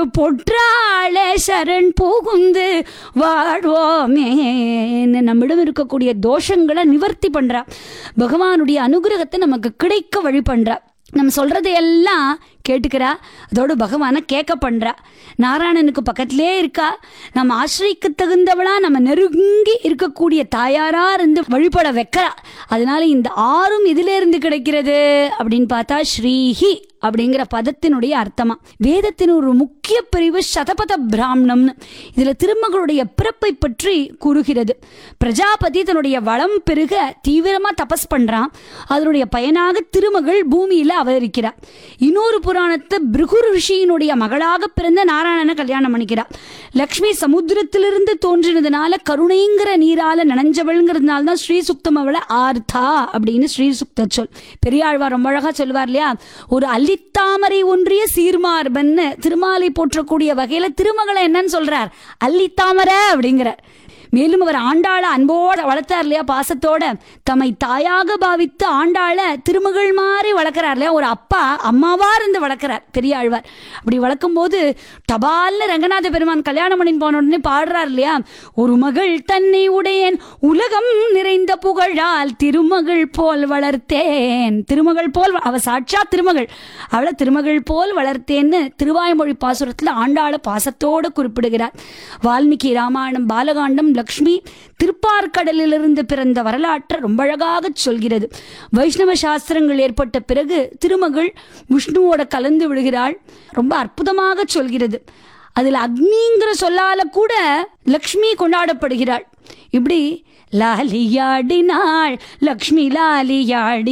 பொற்றாளே சரண் புகுந்து வாழ்வோமே நம்மிடம் இருக்கக்கூடிய தோஷங்களை நிவர்த்தி பண்றா பகவானுடைய அனுகிரகத்தை நமக்கு கிடைக்க வழி பண்றா நம்ம சொல்றதையெல்லாம் கேட்டுக்கிறா அதோடு பகவானை கேட்க பண்றா நாராயணனுக்கு பக்கத்திலே இருக்கா நம்ம ஆசிரிக்கு தகுந்தவளா நம்ம நெருங்கி இருக்கக்கூடிய தாயாரா இருந்து வழிபட வைக்கிறா அதனால இந்த ஆறும் எதில இருந்து கிடைக்கிறது அப்படின்னு பார்த்தா ஸ்ரீஹி அப்படிங்கிற பதத்தினுடைய அர்த்தமா வேதத்தின் ஒரு முக்கிய பிரிவு சதபத பிராமணம்னு இதுல திருமகளுடைய பிறப்பை பற்றி கூறுகிறது பிரஜாபதி தன்னுடைய வளம் பெருக தீவிரமா தபஸ் பண்றான் அதனுடைய பயனாக திருமகள் பூமியில அவதரிக்கிறார் இன்னொரு புராணத்தை பிருகு ரிஷியினுடைய மகளாக பிறந்த நாராயணனை கல்யாணம் பண்ணிக்கிறார் லக்ஷ்மி சமுத்திரத்திலிருந்து தோன்றினதுனால கருணைங்கிற நீரால நனைஞ்சவள்ங்கிறதுனால தான் ஸ்ரீ சுக்தம் அவளை ஆர்த்தா அப்படின்னு ஸ்ரீ சுக்த சொல் பெரியாழ்வார் ரொம்ப அழகா சொல்வார் இல்லையா ஒரு அல்லித்தாமரை ஒன்றிய சீர்மார்பன்னு திருமாலை போற்றக்கூடிய வகையில திருமகளை என்னன்னு சொல்றார் அல்லித்தாமரை அப்படிங்கிறார் மேலும் அவர் ஆண்டாள அன்போட வளர்த்தார் இல்லையா பாசத்தோட தம்மை தாயாக பாவித்து ஆண்டாள திருமகள் மாதிரி வளர்க்கிறார் இல்லையா ஒரு அப்பா அம்மாவா இருந்து வளர்க்கிறார் பெரியாழ்வார் அப்படி வளர்க்கும் போது டபால்னு ரங்கநாத பெருமான் கல்யாணம் பண்ணி போன உடனே பாடுறார் இல்லையா ஒரு மகள் தன்னை உடையேன் உலகம் நிறைந்த புகழால் திருமகள் போல் வளர்த்தேன் திருமகள் போல் வ- அவ சாட்சா திருமகள் அவளை திருமகள் போல் வளர்த்தேன்னு திருவாய்மொழி பாசுரத்துல ஆண்டாள பாசத்தோடு குறிப்பிடுகிறார் வால்மீகி ராமாயணம் பாலகாண்டம் லக்ஷ்மி திருப்பார்கடலிலிருந்து பிறந்த வரலாற்றை ரொம்ப அழகாக சொல்கிறது வைஷ்ணவ சாஸ்திரங்கள் ஏற்பட்ட பிறகு திருமகள் விஷ்ணுவோட கலந்து விடுகிறாள் ரொம்ப அற்புதமாக சொல்கிறது அதில் அக்னிங்கிற சொல்லால கூட லக்ஷ்மி கொண்டாடப்படுகிறாள் இப்படி லாலியாடினாள் லக்ஷ்மி லாலியாடி